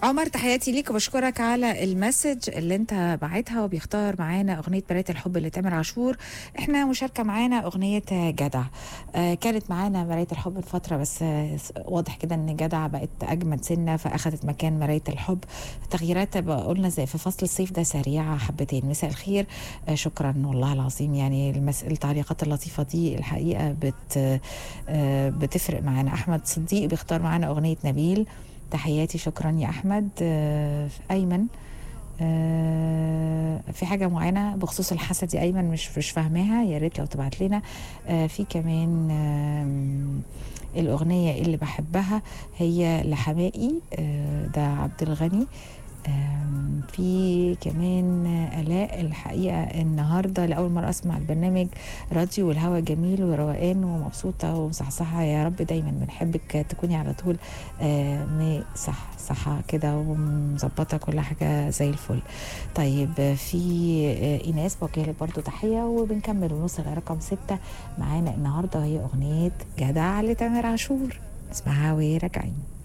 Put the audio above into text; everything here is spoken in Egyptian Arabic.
عمر تحياتي ليك وبشكرك على المسج اللي انت بعتها وبيختار معانا اغنيه بنات الحب اللي تامر عاشور احنا مشاركه معانا اغنيه جدع آه كانت معانا مرايه الحب من فتره بس آه واضح كده ان جدع بقت اجمد سنه فاخذت مكان مرايه الحب تغييرات قلنا زي في فصل الصيف ده سريعه حبتين مساء الخير آه شكرا والله العظيم يعني المس... التعليقات اللطيفه دي الحقيقه بت آه بتفرق معانا احمد صديق بيختار معانا اغنيه نبيل تحياتي شكرا يا احمد آه ايمن آه في حاجة معينة بخصوص الحسد يا أيمن مش مش فاهماها يا ريت لو تبعت لنا آه في كمان آه الأغنية اللي بحبها هي لحمائي آه ده عبد الغني في كمان آلاء الحقيقة النهاردة لأول مرة أسمع البرنامج راديو والهوا جميل وروقان ومبسوطة ومصحصحة يا رب دايما بنحبك تكوني على طول صح صح كده ومظبطة كل حاجة زي الفل طيب في إيناس بوجه لك برضو تحية وبنكمل ونوصل لرقم ستة معانا النهاردة هي أغنية جدع لتامر عاشور نسمعها وراجعين